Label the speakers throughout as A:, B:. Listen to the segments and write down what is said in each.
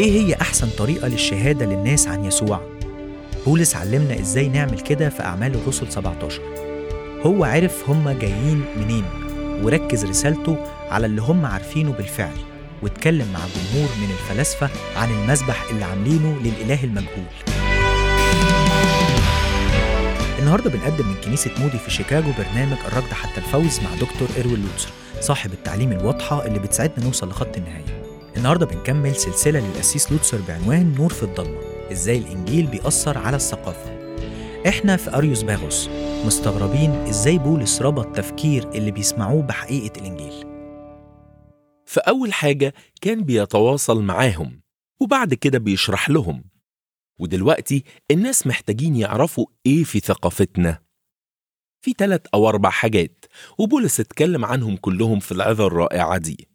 A: إيه هي أحسن طريقة للشهادة للناس عن يسوع؟ بولس علمنا إزاي نعمل كده في أعمال الرسل 17 هو عرف هم جايين منين وركز رسالته على اللي هم عارفينه بالفعل واتكلم مع جمهور من الفلاسفة عن المذبح اللي عاملينه للإله المجهول النهارده بنقدم من كنيسة مودي في شيكاغو برنامج الركض حتى الفوز مع دكتور إروين لوتسر صاحب التعليم الواضحة اللي بتساعدنا نوصل لخط النهاية النهارده بنكمل سلسلة للأسيس لوتسر بعنوان نور في الضلمة إزاي الإنجيل بيأثر على الثقافة إحنا في أريوس باغوس مستغربين إزاي بولس ربط تفكير اللي بيسمعوه بحقيقة الإنجيل
B: فأول حاجة كان بيتواصل معاهم وبعد كده بيشرح لهم ودلوقتي الناس محتاجين يعرفوا إيه في ثقافتنا في ثلاث أو أربع حاجات وبولس اتكلم عنهم كلهم في العظة الرائعة دي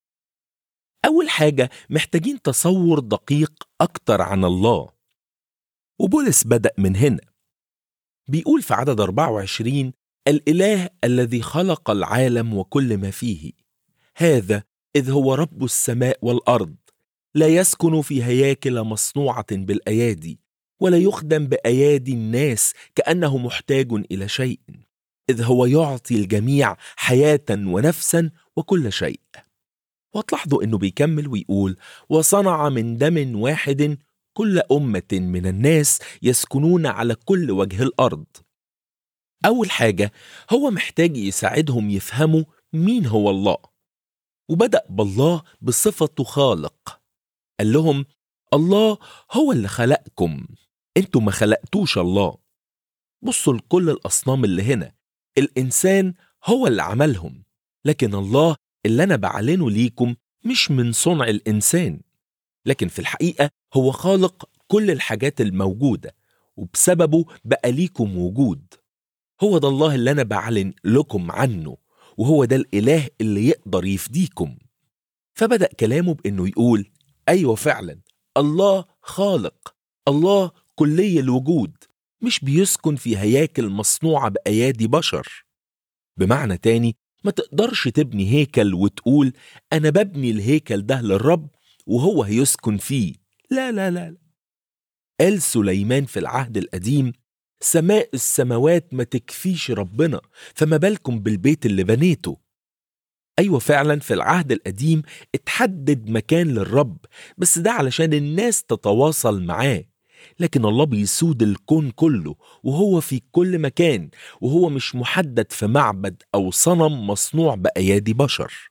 B: أول حاجة محتاجين تصور دقيق أكتر عن الله وبولس بدأ من هنا بيقول في عدد 24 الإله الذي خلق العالم وكل ما فيه هذا إذ هو رب السماء والأرض لا يسكن في هياكل مصنوعة بالأيادي ولا يخدم بأيادي الناس كأنه محتاج إلى شيء إذ هو يعطي الجميع حياة ونفسا وكل شيء وتلاحظوا انه بيكمل ويقول وصنع من دم واحد كل امه من الناس يسكنون على كل وجه الارض اول حاجه هو محتاج يساعدهم يفهموا مين هو الله وبدا بالله بصفته خالق قال لهم الله هو اللي خلقكم انتوا ما خلقتوش الله بصوا لكل الاصنام اللي هنا الانسان هو اللي عملهم لكن الله اللي أنا بعلنه ليكم مش من صنع الإنسان لكن في الحقيقة هو خالق كل الحاجات الموجودة وبسببه بقى ليكم وجود هو ده الله اللي أنا بعلن لكم عنه وهو ده الإله اللي يقدر يفديكم فبدأ كلامه بأنه يقول أيوة فعلا الله خالق الله كلي الوجود مش بيسكن في هياكل مصنوعة بأيادي بشر بمعنى تاني ما تقدرش تبني هيكل وتقول أنا ببني الهيكل ده للرب وهو هيسكن فيه لا لا لا, لا. قال سليمان في العهد القديم سماء السماوات ما تكفيش ربنا فما بالكم بالبيت اللي بنيته أيوة فعلا في العهد القديم اتحدد مكان للرب بس ده علشان الناس تتواصل معاه لكن الله بيسود الكون كله وهو في كل مكان وهو مش محدد في معبد أو صنم مصنوع بأيادي بشر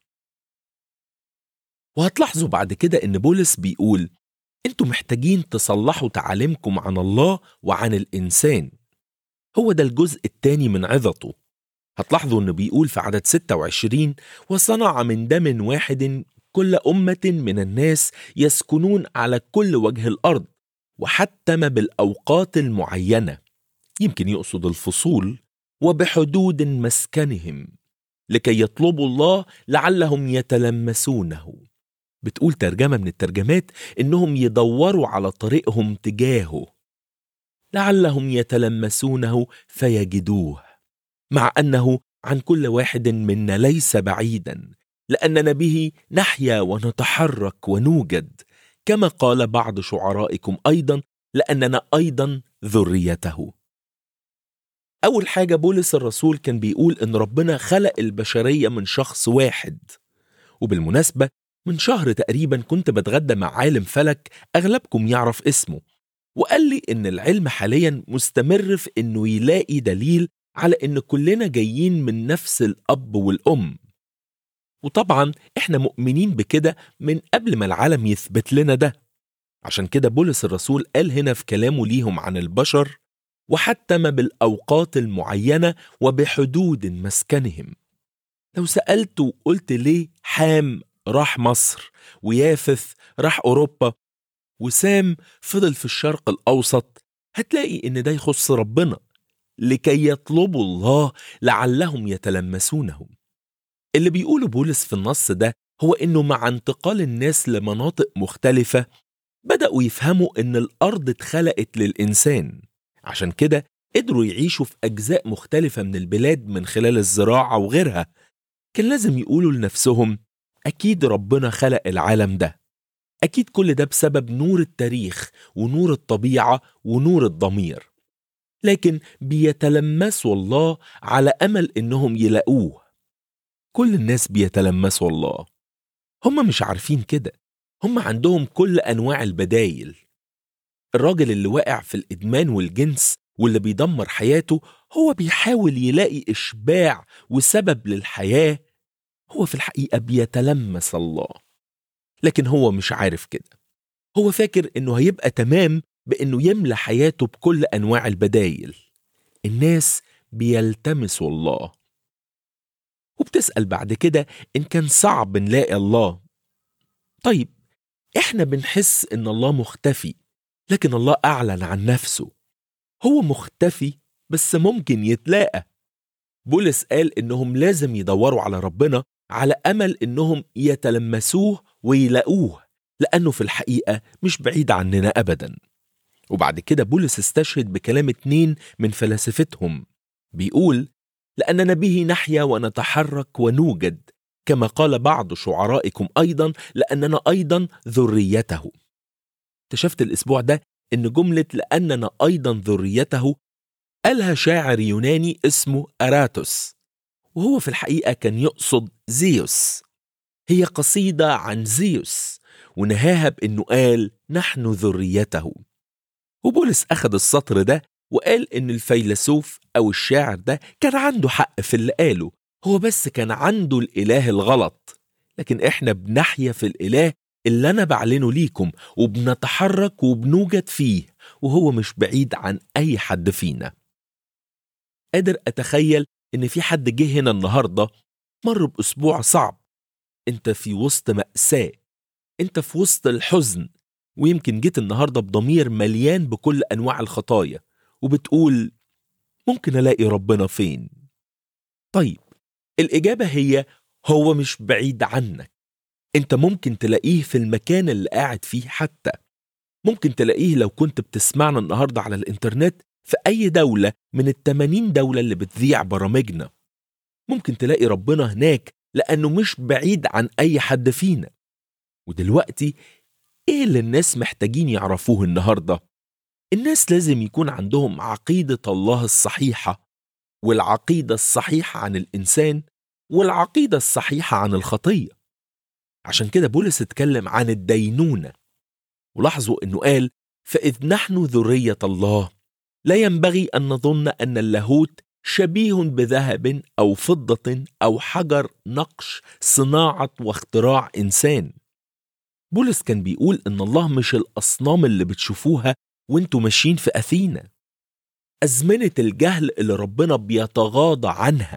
B: وهتلاحظوا بعد كده إن بولس بيقول أنتوا محتاجين تصلحوا تعاليمكم عن الله وعن الإنسان هو ده الجزء الثاني من عظته هتلاحظوا إنه بيقول في عدد 26 وصنع من دم واحد كل أمة من الناس يسكنون على كل وجه الأرض وحتم بالأوقات المعينة يمكن يقصد الفصول وبحدود مسكنهم لكي يطلبوا الله لعلهم يتلمسونه بتقول ترجمة من الترجمات إنهم يدوروا على طريقهم تجاهه لعلهم يتلمسونه فيجدوه مع أنه عن كل واحد منا ليس بعيدا لأننا به نحيا ونتحرك ونوجد كما قال بعض شعرائكم ايضا لاننا ايضا ذريته اول حاجه بولس الرسول كان بيقول ان ربنا خلق البشريه من شخص واحد وبالمناسبه من شهر تقريبا كنت بتغدى مع عالم فلك اغلبكم يعرف اسمه وقال لي ان العلم حاليا مستمر في انه يلاقي دليل على ان كلنا جايين من نفس الاب والام وطبعا احنا مؤمنين بكده من قبل ما العالم يثبت لنا ده عشان كده بولس الرسول قال هنا في كلامه ليهم عن البشر وحتم بالأوقات المعينة وبحدود مسكنهم لو سألت وقلت ليه حام راح مصر ويافث راح أوروبا وسام فضل في الشرق الأوسط هتلاقي إن ده يخص ربنا لكي يطلبوا الله لعلهم يتلمسونه اللي بيقوله بولس في النص ده هو إنه مع انتقال الناس لمناطق مختلفة بدأوا يفهموا إن الأرض اتخلقت للإنسان عشان كده قدروا يعيشوا في أجزاء مختلفة من البلاد من خلال الزراعة وغيرها كان لازم يقولوا لنفسهم أكيد ربنا خلق العالم ده أكيد كل ده بسبب نور التاريخ ونور الطبيعة ونور الضمير لكن بيتلمسوا الله على أمل إنهم يلاقوه كل الناس بيتلمسوا الله هم مش عارفين كده هم عندهم كل أنواع البدايل الراجل اللي واقع في الإدمان والجنس واللي بيدمر حياته هو بيحاول يلاقي إشباع وسبب للحياة هو في الحقيقة بيتلمس الله لكن هو مش عارف كده هو فاكر إنه هيبقى تمام بإنه يملى حياته بكل أنواع البدايل الناس بيلتمسوا الله وبتسأل بعد كده إن كان صعب نلاقي الله طيب إحنا بنحس إن الله مختفي لكن الله أعلن عن نفسه هو مختفي بس ممكن يتلاقى بولس قال إنهم لازم يدوروا على ربنا على أمل إنهم يتلمسوه ويلاقوه لأنه في الحقيقة مش بعيد عننا أبدا وبعد كده بولس استشهد بكلام اتنين من فلاسفتهم بيقول لأننا به نحيا ونتحرك ونوجد كما قال بعض شعرائكم أيضا لأننا أيضا ذريته اكتشفت الأسبوع ده إن جملة لأننا أيضا ذريته قالها شاعر يوناني اسمه أراتوس وهو في الحقيقة كان يقصد زيوس هي قصيدة عن زيوس ونهاها بإنه قال نحن ذريته وبولس أخذ السطر ده وقال إن الفيلسوف أو الشاعر ده كان عنده حق في اللي قاله هو بس كان عنده الإله الغلط لكن إحنا بنحيا في الإله اللي أنا بعلنه ليكم وبنتحرك وبنوجد فيه وهو مش بعيد عن أي حد فينا قادر أتخيل إن في حد جه هنا النهاردة مر بأسبوع صعب أنت في وسط مأساة أنت في وسط الحزن ويمكن جيت النهاردة بضمير مليان بكل أنواع الخطايا وبتقول ممكن ألاقي ربنا فين طيب الإجابة هي هو مش بعيد عنك أنت ممكن تلاقيه في المكان اللي قاعد فيه حتى ممكن تلاقيه لو كنت بتسمعنا النهاردة على الإنترنت في أي دولة من التمانين دولة اللي بتذيع برامجنا ممكن تلاقي ربنا هناك لأنه مش بعيد عن أي حد فينا ودلوقتي إيه اللي الناس محتاجين يعرفوه النهاردة؟ الناس لازم يكون عندهم عقيدة الله الصحيحة والعقيدة الصحيحة عن الإنسان والعقيدة الصحيحة عن الخطية عشان كده بولس اتكلم عن الدينونة ولاحظوا انه قال فإذ نحن ذرية الله لا ينبغي أن نظن أن اللاهوت شبيه بذهب أو فضة أو حجر نقش صناعة واختراع إنسان بولس كان بيقول إن الله مش الأصنام اللي بتشوفوها وانتوا ماشيين في أثينا أزمنة الجهل اللي ربنا بيتغاضى عنها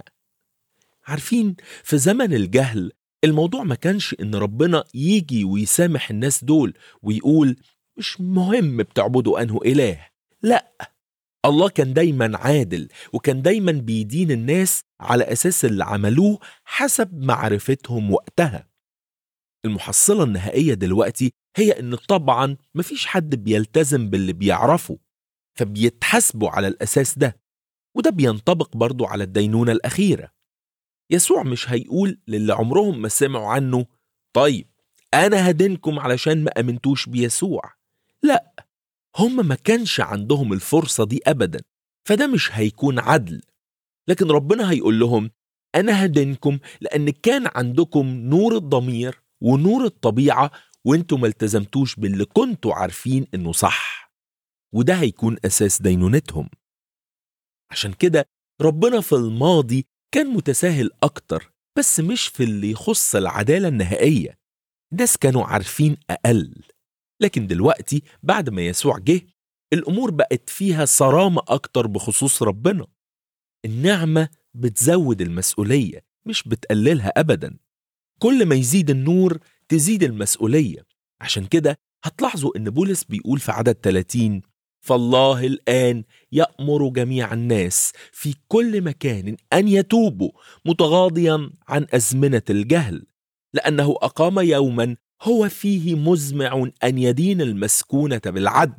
B: عارفين في زمن الجهل الموضوع ما كانش إن ربنا يجي ويسامح الناس دول ويقول مش مهم بتعبدوا أنه إله لأ الله كان دايما عادل وكان دايما بيدين الناس على أساس اللي عملوه حسب معرفتهم وقتها المحصلة النهائية دلوقتي هي إن طبعا مفيش حد بيلتزم باللي بيعرفه فبيتحاسبوا على الأساس ده وده بينطبق برضو على الدينونة الأخيرة يسوع مش هيقول للي عمرهم ما سمعوا عنه طيب أنا هدينكم علشان ما أمنتوش بيسوع لا هم ما كانش عندهم الفرصة دي أبدا فده مش هيكون عدل لكن ربنا هيقول لهم أنا هدينكم لأن كان عندكم نور الضمير ونور الطبيعة وانتوا ما التزمتوش باللي كنتوا عارفين انه صح وده هيكون أساس دينونتهم عشان كده ربنا في الماضي كان متساهل أكتر بس مش في اللي يخص العدالة النهائية ناس كانوا عارفين أقل لكن دلوقتي بعد ما يسوع جه الأمور بقت فيها صرامة أكتر بخصوص ربنا النعمة بتزود المسؤولية مش بتقللها أبدا كل ما يزيد النور تزيد المسؤولية عشان كده هتلاحظوا إن بولس بيقول في عدد 30 فالله الآن يأمر جميع الناس في كل مكان أن يتوبوا متغاضيا عن أزمنة الجهل لأنه أقام يوما هو فيه مزمع أن يدين المسكونة بالعدل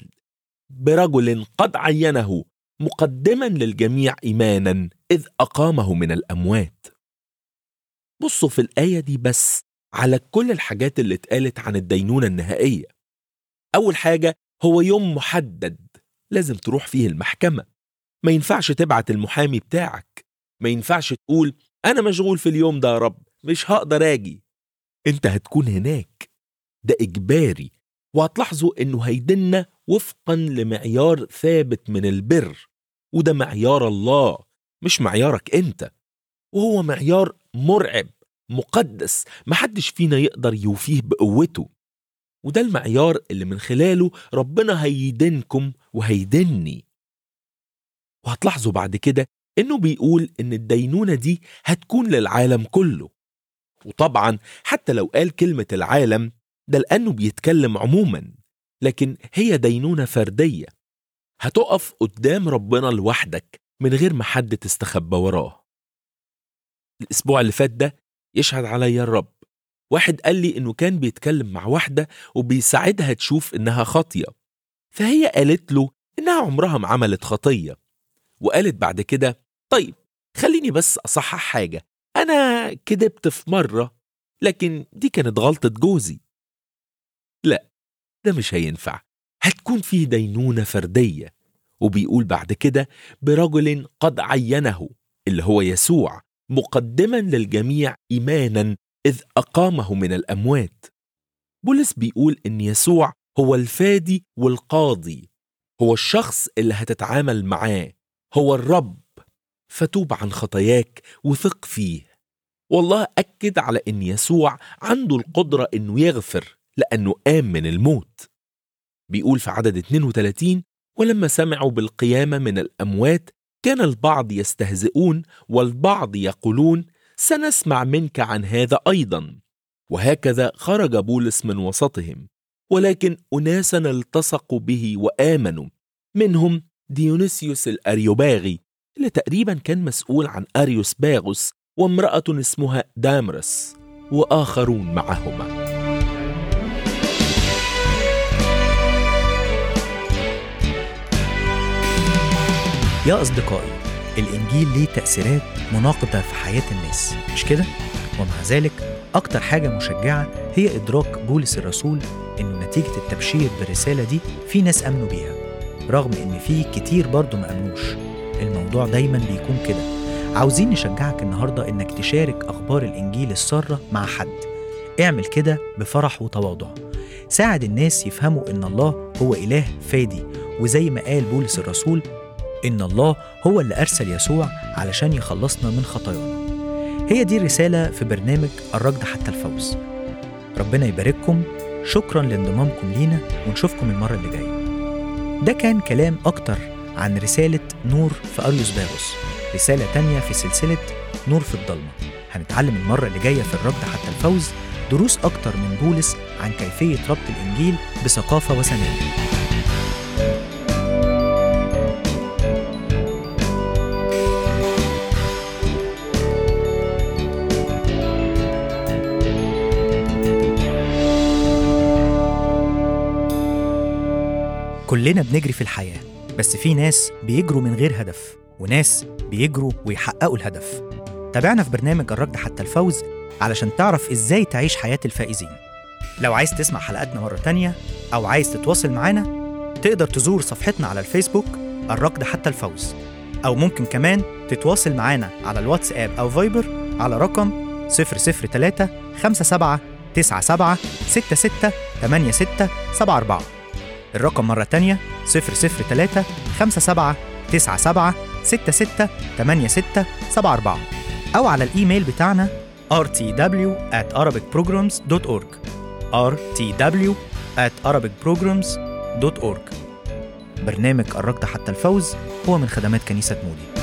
B: برجل قد عينه مقدما للجميع إيمانا إذ أقامه من الأموات بصوا في الآية دي بس على كل الحاجات اللي اتقالت عن الدينونة النهائية أول حاجة هو يوم محدد لازم تروح فيه المحكمة ما ينفعش تبعت المحامي بتاعك ما ينفعش تقول أنا مشغول في اليوم ده يا رب مش هقدر أجي أنت هتكون هناك ده إجباري وهتلاحظوا إنه هيدنا وفقا لمعيار ثابت من البر وده معيار الله مش معيارك أنت وهو معيار مرعب مقدس محدش فينا يقدر يوفيه بقوته وده المعيار اللي من خلاله ربنا هيدينكم وهيدني وهتلاحظوا بعد كده انه بيقول ان الدينونة دي هتكون للعالم كله وطبعا حتى لو قال كلمة العالم ده لأنه بيتكلم عموما لكن هي دينونة فردية هتقف قدام ربنا لوحدك من غير ما حد تستخبى وراه الأسبوع اللي فات ده يشهد عليا الرب واحد قال لي إنه كان بيتكلم مع واحدة وبيساعدها تشوف إنها خاطية فهي قالت له إنها عمرها ما عملت خطية وقالت بعد كده طيب خليني بس أصحح حاجة أنا كدبت في مرة لكن دي كانت غلطة جوزي لا ده مش هينفع هتكون فيه دينونة فردية وبيقول بعد كده برجل قد عينه اللي هو يسوع مقدما للجميع إيمانا إذ أقامه من الأموات بولس بيقول إن يسوع هو الفادي والقاضي هو الشخص اللي هتتعامل معاه هو الرب فتوب عن خطاياك وثق فيه والله أكد على إن يسوع عنده القدرة إنه يغفر لأنه قام من الموت بيقول في عدد 32 ولما سمعوا بالقيامة من الأموات كان البعض يستهزئون والبعض يقولون سنسمع منك عن هذا أيضا وهكذا خرج بولس من وسطهم ولكن أناسا التصقوا به وآمنوا منهم ديونيسيوس الأريوباغي اللي تقريبا كان مسؤول عن أريوس باغوس وامرأة اسمها دامرس وآخرون معهما
A: يا أصدقائي الإنجيل ليه تأثيرات مناقضة في حياة الناس مش كده؟ ومع ذلك أكتر حاجة مشجعة هي إدراك بولس الرسول إنه نتيجة التبشير بالرسالة دي في ناس آمنوا بيها رغم إن في كتير برضه ما آمنوش الموضوع دايما بيكون كده عاوزين نشجعك النهاردة إنك تشارك أخبار الإنجيل السارة مع حد اعمل كده بفرح وتواضع ساعد الناس يفهموا إن الله هو إله فادي وزي ما قال بولس الرسول إن الله هو اللي أرسل يسوع علشان يخلصنا من خطايانا هي دي الرسالة في برنامج الركض حتى الفوز ربنا يبارككم شكرا لانضمامكم لينا ونشوفكم المرة اللي جاية ده كان كلام أكتر عن رسالة نور في أريوس باغوس رسالة تانية في سلسلة نور في الضلمة هنتعلم المرة اللي جاية في الركض حتى الفوز دروس أكتر من بولس عن كيفية ربط الإنجيل بثقافة وثنية كلنا بنجري في الحياة بس في ناس بيجروا من غير هدف وناس بيجروا ويحققوا الهدف تابعنا في برنامج الركض حتى الفوز علشان تعرف ازاي تعيش حياة الفائزين لو عايز تسمع حلقاتنا مرة تانية أو عايز تتواصل معانا تقدر تزور صفحتنا على الفيسبوك الركض حتى الفوز أو ممكن كمان تتواصل معانا على الواتساب أو فايبر على رقم 003 57 97 66 86 74 الرقم مرة تانية 003 57 97 66 86 74 أو على الإيميل بتاعنا rtw at arabicprograms.org rtw at arabicprograms.org برنامج الركض حتى الفوز هو من خدمات كنيسة مودي